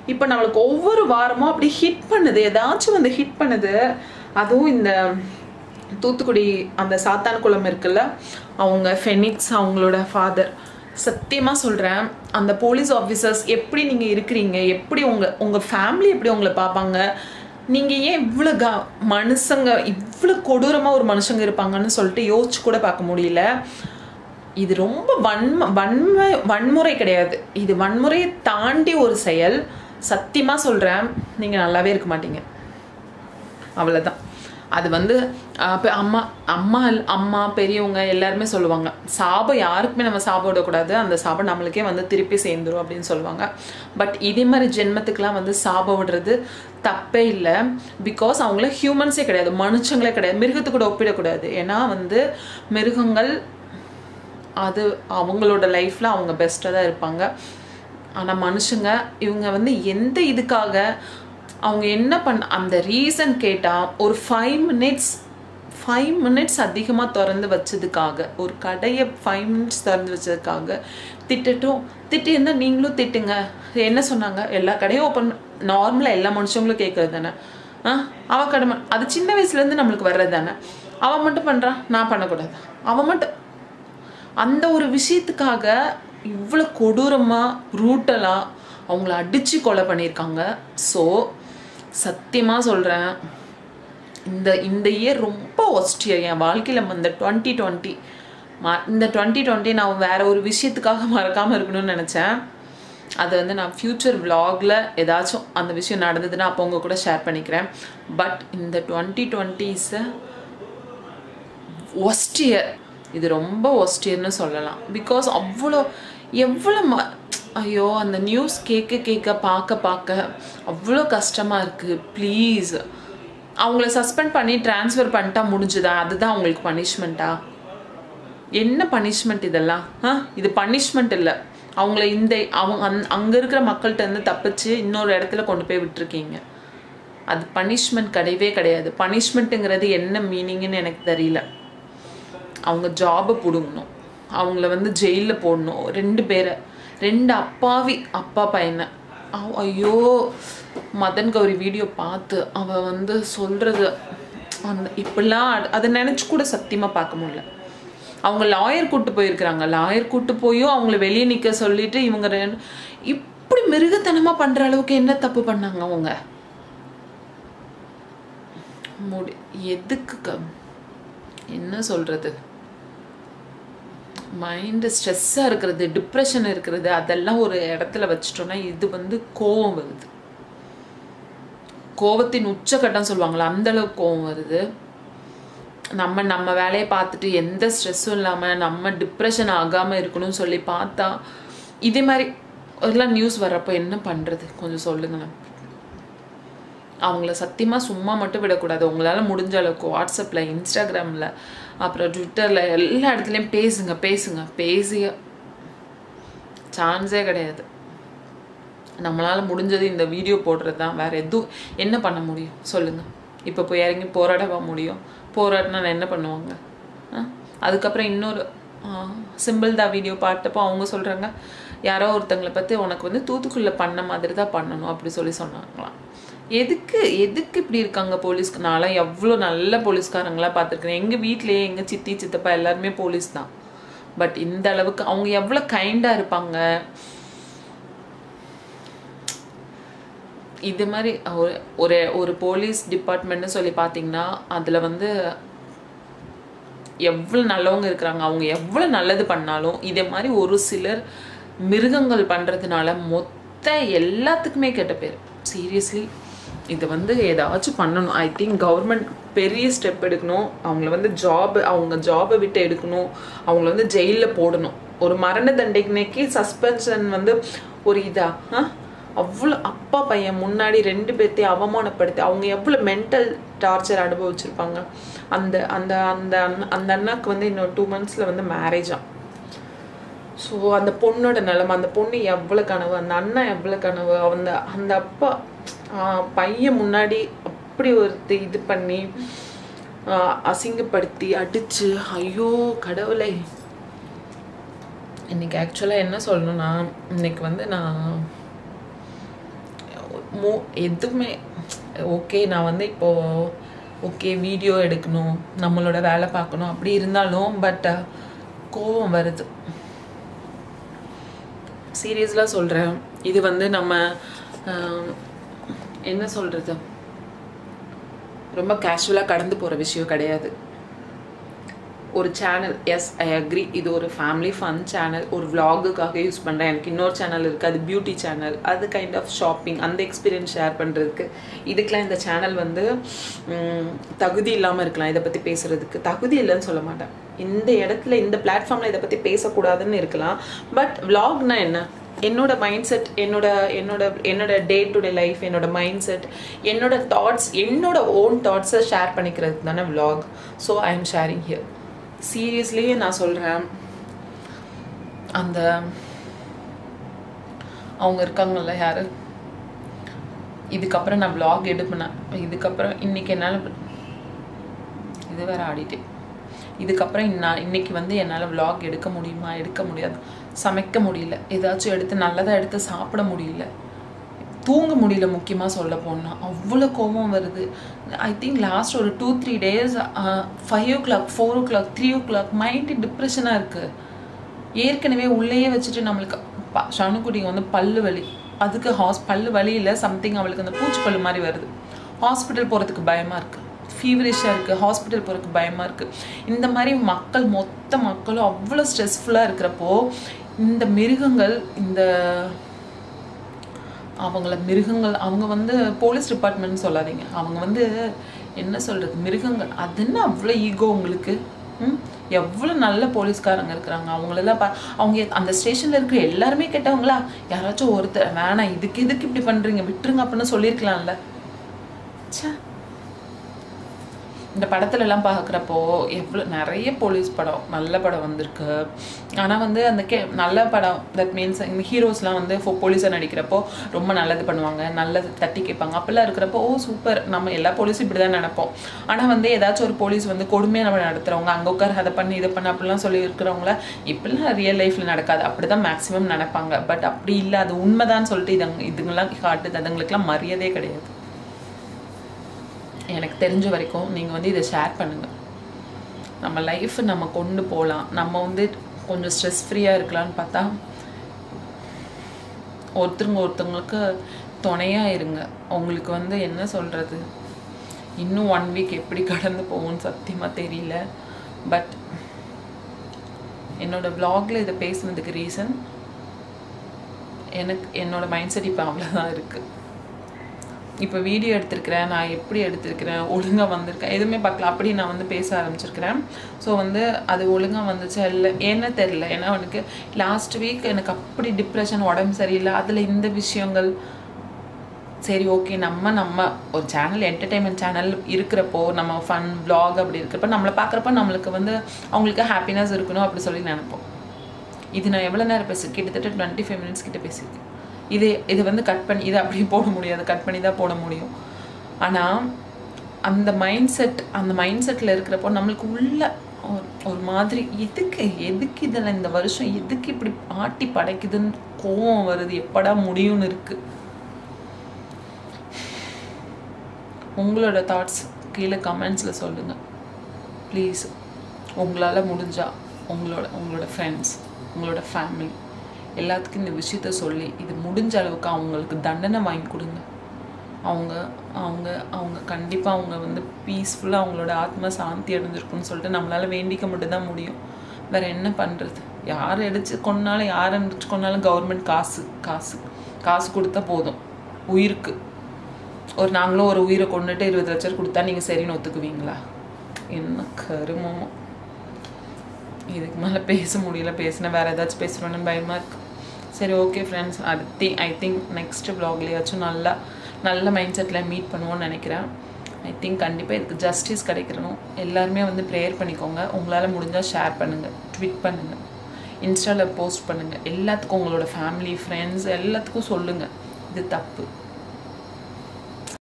இப்போ நம்மளுக்கு ஒவ்வொரு வாரமும் அப்படி ஹிட் பண்ணுது ஏதாச்சும் வந்து ஹிட் பண்ணுது அதுவும் இந்த தூத்துக்குடி அந்த சாத்தான் குளம் இருக்குல்ல அவங்க ஃபெனிக்ஸ் அவங்களோட ஃபாதர் சத்தியமாக சொல்கிறேன் அந்த போலீஸ் ஆஃபீஸர்ஸ் எப்படி நீங்கள் இருக்கிறீங்க எப்படி உங்கள் உங்கள் ஃபேமிலி எப்படி உங்களை பார்ப்பாங்க நீங்கள் ஏன் இவ்வளோ க மனுஷங்க இவ்வளோ கொடூரமாக ஒரு மனுஷங்க இருப்பாங்கன்னு சொல்லிட்டு யோசிச்சு கூட பார்க்க முடியல இது ரொம்ப வன்ம வன்மை வன்முறை கிடையாது இது வன்முறையை தாண்டி ஒரு செயல் சத்தியமாக சொல்கிறேன் நீங்கள் நல்லாவே இருக்க மாட்டீங்க அவ்வளோதான் அது வந்து அஹ், இப்ப அம்மா அம்மா இல்ல- அம்மா பெரியவங்க எல்லாருமே சொல்லுவாங்க சாபம் யாருக்குமே நம்ம சாபம் விடக்கூடாது அந்த சாபம் நம்மளுக்கே வந்து திருப்பி சேர்ந்துரும் அப்படின்னு சொல்லுவாங்க பட் இதே மாதிரி ஜென்மத்துக்கெலாம் வந்து சாபம் விடுறது தப்பே இல்லை பிகாஸ் அவங்கள ஹியூமன்ஸே கிடையாது மனுஷங்களே கிடையாது மிருகத்து கூட ஒப்பிடக்கூடாது ஏன்னா வந்து மிருகங்கள் அது அவங்களோட லைஃப்பில் அவங்க பெஸ்ட்டாக தான் இருப்பாங்க ஆனால் மனுஷங்க இவங்க வந்து எந்த இதுக்காக அவங்க என்ன பண்ண அந்த ரீசன் கேட்டால் ஒரு ஃபைவ் மினிட்ஸ் ஃபைவ் மினிட்ஸ் அதிகமாக திறந்து வச்சதுக்காக ஒரு கடையை ஃபைவ் மினிட்ஸ் திறந்து வச்சதுக்காக திட்டட்டும் திட்டியிருந்தால் நீங்களும் திட்டுங்க என்ன சொன்னாங்க எல்லா கடையும் ஓப்பன் நார்மலாக எல்லா மனுஷங்களும் கேட்குறது தானே ஆ அவள் கடை ம- அது சின்ன வயசுலேருந்து நம்மளுக்கு வர்றது தானே அவன் மட்டும் பண்ணுறான் நான் பண்ணக்கூடாது அவன் மட்டும் அந்த ஒரு விஷயத்துக்காக இவ்வளோ கொடூரமாக ப்ரூட்டலாக அவங்கள அடித்து கொலை பண்ணியிருக்காங்க ஸோ சத்தியமாக சொல்கிறேன் இந்த இந்த இயர் ரொம்ப ஒஸ்ட் இயர் என் வாழ்க்கையில் இந்த டுவெண்ட்டி டுவெண்ட்டி இந்த டுவெண்ட்டி டுவெண்ட்டி நான் வேற ஒரு விஷயத்துக்காக மறக்காமல் இருக்கணும்னு நினச்சேன் அது வந்து நான் ஃப்யூச்சர் vlogல ஏதாச்சும் அந்த விஷயம் நடந்ததுன்னா அப்போ உங்க கூட ஷேர் பண்ணிக்கிறேன் பட் இந்த டுவெண்ட்டி டுவெண்ட்டிஸை ஒஸ்ட் இயர் இது ரொம்ப ஒஸ்ட் இயர்னு சொல்லலாம் பிகாஸ் அவ்வளோ எவ்வளோ ம ஐயோ அந்த நியூஸ் கேட்க கேட்க பார்க்க பார்க்க அவ்வளோ கஷ்டமாக இருக்குது ப்ளீஸ் அவங்கள சஸ்பெண்ட் பண்ணி ட்ரான்ஸ்ஃபர் பண்ணிட்டா முடிஞ்சுதா அதுதான் அவங்களுக்கு பனிஷ்மெண்ட்டா என்ன பனிஷ்மெண்ட் இதெல்லாம் ஆ இது பனிஷ்மெண்ட் இல்லை அவங்கள இந்த அவங்க அந் அங்கே இருக்கிற மக்கள்கிட்ட இருந்து தப்பிச்சு இன்னொரு இடத்துல கொண்டு போய் விட்டுருக்கீங்க அது பனிஷ்மெண்ட் கிடையவே கிடையாது பனிஷ்மெண்ட்டுங்கிறது என்ன மீனிங்னு எனக்கு தெரியல அவங்க ஜாபை பிடுங்கணும் அவங்கள வந்து ஜெயிலில் போடணும் ரெண்டு பேரை ரெண்டு அப்பாவி அப்பா பையனை அவ- ஐயோ மதன் கௌரி வீடியோ பார்த்து அவ வந்து சொல்றது அந்த இப்படிலாம் அட- அதை நினச்சி கூட சத்தியமாக பார்க்க முடியல அவங்க லாயர் கூட்டு போயிருக்கிறாங்க லாயர் கூட்டு போயும் அவங்கள வெளியே நிற்க சொல்லிட்டு இவங்க ரெண்டு- இப்படி மிருகத்தனமாக பண்ணுற அளவுக்கு என்ன தப்பு பண்ணாங்க அவங்க முடி எதுக்கு க என்ன சொல்கிறது மைண்டு ஸ்ட்ரெஸ்ஸாக இருக்கிறது டிப்ரெஷன் இருக்கிறது அதெல்லாம் ஒரு இடத்துல வச்சிட்டோன்னா இது வந்து கோவம் வருது கோவத்தின் உச்சக்கட்டம் சொல்லுவாங்களா அந்த அளவுக்கு கோவம் வருது நம்ம நம்ம வேலையை பார்த்துட்டு எந்த ஸ்ட்ரெஸ்ஸும் இல்லாமல் நம்ம டிப்ரெஷன் ஆகாமல் இருக்கணும்னு சொல்லி பார்த்தா இதே மாதிரி எல்லாம் நியூஸ் வர்றப்போ என்ன பண்ணுறது கொஞ்சம் சொல்லுங்களேன் அவங்கள சத்தியமாக சும்மா மட்டும் விடக்கூடாது உங்களால் முடிஞ்ச அளவுக்கு வாட்ஸ்அப்பில் இன்ஸ்டாகிராமில் அப்புறம் ட்விட்டரில் எல்லா இடத்துலையும் பேசுங்க பேசுங்க பேசிய சான்ஸே கிடையாது நம்மளால் முடிஞ்சது இந்த வீடியோ போடுறது தான் வேறு எதுவும் என்ன பண்ண முடியும் சொல்லுங்கள் இப்போ போய் இறங்கி போராடவா முடியும் போராடினா என்ன பண்ணுவாங்க ஆ? அதுக்கப்புறம் இன்னொரு சிம்பிள் தான் வீடியோ பார்த்தப்போ அவங்க சொல்கிறாங்க யாரோ ஒருத்தங்களை பற்றி உனக்கு வந்து தூத்துக்குள்ளே பண்ண மாதிரி தான் பண்ணணும் அப்படி சொல்லி சொன்னாங்களாம் எதுக்கு எதுக்கு இப்படி இருக்காங்க போலீஸ்க்கு நான்லாம் எவ்வளோ நல்ல போலீஸ்காரங்களா பார்த்துருக்கேன் எங்கள் வீட்டிலேயே எங்கள் சித்தி சித்தப்பா எல்லாருமே போலீஸ் தான் பட் இந்த அளவுக்கு அவங்க எவ்வளோ கைண்டாக இருப்பாங்க இது மாதிரி ஒரு ஒரு ஒரு போலீஸ் டிபார்ட்மெண்ட்னு சொல்லி பார்த்தீங்கன்னா அதில் வந்து எவ்வளோ நல்லவங்க இருக்கிறாங்க அவங்க எவ்வளோ நல்லது பண்ணாலும் இதே மாதிரி ஒரு சிலர் மிருகங்கள் பண்ணுறதுனால மொத்த எல்லாத்துக்குமே கெட்ட பேர் சீரியஸ்லி இது வந்து ஏதாச்சும் பண்ணணும் ஐ திங்க் கவர்மெண்ட் பெரிய ஸ்டெப் எடுக்கணும் அவங்கள வந்து ஜாப் அவங்க ஜாபை விட்டு எடுக்கணும் அவங்கள வந்து ஜெயிலில் போடணும் ஒரு மரண தண்டனைக்கு சஸ்பென்ஷன் வந்து ஒரு இதா ஆ அவ்வளோ அப்பா பையன் முன்னாடி ரெண்டு பேர்த்தையும் அவமானப்படுத்தி அவங்க எவ்வளோ மென்டல் டார்ச்சர் அனுபவிச்சிருப்பாங்க அந்த அந்த அந்த அண்ணா- அந்த அண்ணாக்கு வந்து இன்னும் டூ மந்த்ஸில் வந்து மேரேஜா ஸோ அந்த பொண்ணோட நிலைமை அந்த பொண்ணு எவ்வளோ கனவு அந்த அண்ணன் எவ்வளோ கனவு அந்த அந்த அப்பா ஆஹ், பையன் முன்னாடி அப்படி ஒருத்தி இது பண்ணி ஆஹ், அசிங்கப்படுத்தி அடிச்சு ஐயோ கடவுளை இன்னைக்கு ஆக்சுவலாக என்ன சொல்லணும்னா இன்னைக்கு வந்து நான் மோ எதுவுமே ஓகே நான் வந்து இப்போது ஓகே வீடியோ எடுக்கணும் நம்மளோட வேலை பார்க்கணும் அப்படி இருந்தாலும் பட் கோவம் வருது சீரியஸ்லாக சொல்கிறேன் இது வந்து நம்ம ஆஹ், என்ன சொல்கிறது ரொம்ப கேஷுவலாக கடந்து போகிற விஷயம் கிடையாது ஒரு சேனல் எஸ் ஐ அக்ரி இது ஒரு ஃபேமிலி ஃபன் சேனல் ஒரு vlog-க்காக யூஸ் பண்ணுறேன் எனக்கு இன்னொரு சேனல் இருக்குது அது பியூட்டி சேனல் அது கைண்ட் ஆஃப் ஷாப்பிங் அந்த எக்ஸ்பீரியன்ஸ் ஷேர் பண்ணுறதுக்கு இதுக்கெலாம் இந்த சேனல் வந்து ம், தகுதி இல்லாமல் இருக்கலாம் இதை பற்றி பேசுகிறதுக்கு தகுதி இல்லைன்னு சொல்ல மாட்டேன் இந்த இடத்துல இந்த பிளாட்ஃபார்மில் இதை பற்றி பேசக்கூடாதுன்னு இருக்கலாம் பட் vlogனா என்ன என்னோட மைண்ட் செட் என்னோட என்னோட என்னோட டே டு டே லைஃப் என்னோட மைண்ட் செட் என்னோட தாட்ஸ் என்னோட ஓன் தாட்ஸை ஷேர் பண்ணிக்கிறதுக்கு தானே vlog so I am sharing here seriously நான் சொல்கிறேன் அந்த அவங்க இருக்காங்கல்ல யாரு இதுக்கப்புறம் நான் vlog எடுப்பேன் இதுக்கப்புறம் இன்னைக்கு என்னால் இது வேற ஆடிட்டேன் இதுக்கப்புறம் நான் இன்னைக்கு வந்து என்னால் vlog எடுக்க முடியுமா எடுக்க முடியாது சமைக்க முடியல ஏதாச்சும் எடுத்து நல்லதாக எடுத்து சாப்பிட முடியல தூங்க முடியல முக்கியமாக சொல்ல போனால் அவ்வளோ கோபம் வருது ஐ திங்க் லாஸ்ட் ஒரு two three days five o'clock four o'clock three o'clock mind டிப்ரெஷனாக இருக்குது ஏற்கனவே உள்ளேயே வச்சுட்டு நம்மளுக்கு ப- சனுக்குட்டிங்க வந்து பல்லு வலி அதுக்கு ஹாஸ் பல்லு வலியில் சம்திங் அவளுக்கு அந்த பூச்சி பல்லு மாதிரி வருது ஹாஸ்பிட்டல் போகிறதுக்கு பயமாக இருக்குது ஃபீவரிஷாக இருக்குது ஹாஸ்பிட்டல் போகிறதுக்கு பயமாக இருக்குது இந்த மாதிரி மக்கள் மொத்த மக்களும் அவ்வளோ ஸ்ட்ரெஸ்ஃபுல்லாக இருக்கிறப்போ இந்த மிருகங்கள் இந்த அவங்கள மிருகங்கள் அவங்க வந்து போலீஸ் டிபார்ட்மெண்ட் சொல்லாதீங்க அவங்க வந்து என்ன சொல்றது மிருகங்கள் அது என்ன அவ்வளோ ஈகோ உங்களுக்கு ம் எவ்வளோ நல்ல போலீஸ்காரங்க இருக்கிறாங்க அவங்களெல்லாம் பா அவங்க அந்த ஸ்டேஷனில் இருக்கிற எல்லாருமே கேட்டவங்களா யாராச்சும் ஒருத்தர் வேணாம் இதுக்கு எதுக்கு இப்படி பண்ணுறீங்க விட்டுருங்க அப்படின்னு சொல்லியிருக்கலாம்ல ச்சே இந்த படத்துல எல்லாம் பார்க்குறப்போ எவ்வளோ நிறைய போலீஸ் படம் நல்ல படம் வந்திருக்கு ஆனால் வந்து அந்த கே நல்ல படம் தட் மீன்ஸ் இந்த ஹீரோஸ்லாம் வந்து ஃபோ போலீஸாக நடிக்கிறப்போ ரொம்ப நல்லது பண்ணுவாங்க நல்லது தட்டி கேட்பாங்க அப்பெல்லாம் இருக்கிறப்போ ஓ சூப்பர் நம்ம எல்லா போலீஸும் இப்படி தான் நினைப்போம் ஆனால் வந்து ஏதாச்சும் ஒரு போலீஸ் வந்து கொடுமையாக நம்ம நடத்துகிறவங்க அங்கே உட்கார அதை பண்ணி இதை பண்ண அப்படிலாம் சொல்லி இருக்கிறவங்கள இப்படிலாம் ரியல் லைஃப்பில் நடக்காது அப்படி தான் மேக்ஸிமம் நினைப்பாங்க பட் அப்படி இல்லை அது உண்மைதான் சொல்லிட்டு இதுங்க இதுங்கெல்லாம் காட்டுது அதுங்களுக்குலாம் மரியாதையே கிடையாது எனக்கு தெரிஞ்ச வரைக்கும் நீங்கள் வந்து இதை ஷேர் பண்ணுங்கள் நம்ம லைஃப் நம்ம கொண்டு போகலாம் நம்ம வந்து கொஞ்சம் ஸ்ட்ரெஸ் ஃப்ரீயாக இருக்கலாம்னு பார்த்தா ஒருத்தருங்க ஒருத்தவங்களுக்கு துணையாக இருங்க உங்களுக்கு வந்து என்ன சொல்கிறது இன்னும் ஒன் வீக் எப்படி கடந்து போகும்னு சத்தியமாக தெரியல பட் என்னோட vlogல இதை பேசுனதுக்கு ரீசன் எனக்கு என்னோட மைண்ட் செட் இப்போ அவ்வளோதான் இருக்குது இப்போ வீடியோ எடுத்திருக்கிறேன் நான் எப்படி எடுத்திருக்கிறேன் ஒழுங்காக வந்திருக்கேன் எதுவுமே பார்க்கல அப்படி நான் வந்து பேச ஆரம்பிச்சிருக்கிறேன் ஸோ வந்து அது ஒழுங்காக வந்துச்சா இல்லை என்ன தெரில ஏன்னா எனக்கு லாஸ்ட் வீக் எனக்கு அப்படி டிப்ரெஷன் உடம்பு சரியில்லை அதில் இந்த விஷயங்கள் சரி ஓகே நம்ம நம்ம ஒரு சேனல் என்டர்டெயின்மெண்ட் சேனல் இருக்கிறப்போ நம்ம ஃபன் vlog அப்படி இருக்கிறப்ப நம்மளை பார்க்குறப்ப நம்மளுக்கு வந்து அவங்களுக்கு ஹாப்பினஸ் இருக்கணும் அப்படி சொல்லி நினைப்போம் இது நான் எவ்வளோ நேரம் பேசு கிட்டத்தட்ட டுவெண்ட்டி ஃபைவ் மினிட்ஸ் கிட்ட பேசியிருக்கேன் இது இது வந்து கட் பண்ணி இதை அப்படியே போட முடியாது கட் பண்ணி தான் போட முடியும் ஆனால் அந்த மைண்ட் செட் அந்த மைண்ட் செட்டில் இருக்கிறப்போ நம்மளுக்கு உள்ள ஒரு ஒரு மாதிரி எதுக்கு எதுக்கு இதில் இந்த வருஷம் எதுக்கு இப்படி ஆட்டி படைக்குதுன்னு கோவம் வருது எப்படா முடியும்னு இருக்குது உங்களோட தாட்ஸ் கீழே கமெண்ட்ஸில் சொல்லுங்கள் ப்ளீஸ் உங்களால் முடிஞ்சா உங்களோட உங்களோட ஃப்ரெண்ட்ஸ் உங்களோட ஃபேமிலி எல்லாத்துக்கும் இந்த விஷயத்த சொல்லி இது முடிஞ்ச அளவுக்கு அவங்களுக்கு தண்டனை வாங்கி கொடுங்க அவங்க அவங்க அவங்க கண்டிப்பாக அவங்க வந்து பீஸ்ஃபுல்லாக அவங்களோட ஆத்ம சாந்தி அடைஞ்சிருக்குன்னு சொல்லிட்டு நம்மளால் வேண்டிக்க மட்டும்தான் முடியும் வேறு என்ன பண்ணுறது யார் அடிச்சு கொன்னாலும் யார் அடிச்சு கொன்னாலும் கவர்மெண்ட் காசு காசு காசு கொடுத்தா போதும் உயிருக்கு ஒரு நாங்களும் ஒரு உயிரை கொண்டுட்டு இருபது லட்சம் கொடுத்தா நீங்கள் சரின்னு ஒத்துக்குவீங்களா என்ன கருமமோ இதுக்கு மேலே பேச முடியல பேசினா வேறு ஏதாச்சும் பேசுகிறோன்னு பயமாக இருக்கு சரி ஓகே ஃப்ரெண்ட்ஸ் அடுத்து ஐ திங்க் நெக்ஸ்ட் வ்ளாக்லேயாச்சும் நல்லா நல்ல மைண்ட் செட்டில் மீட் பண்ணுவோன்னு நினைக்கிறேன் ஐ திங்க் கண்டிப்பாக இதுக்கு ஜஸ்டிஸ் கிடைக்கிறணும் எல்லாருமே வந்து ப்ரேயர் பண்ணிக்கோங்க உங்களால் முடிஞ்சால் ஷேர் பண்ணுங்கள் ட்வீட் பண்ணுங்கள் இன்ஸ்டாவில் போஸ்ட் பண்ணுங்கள் எல்லாத்துக்கும் உங்களோட ஃபேமிலி ஃப்ரெண்ட்ஸ் எல்லாத்துக்கும் சொல்லுங்கள் இது தப்பு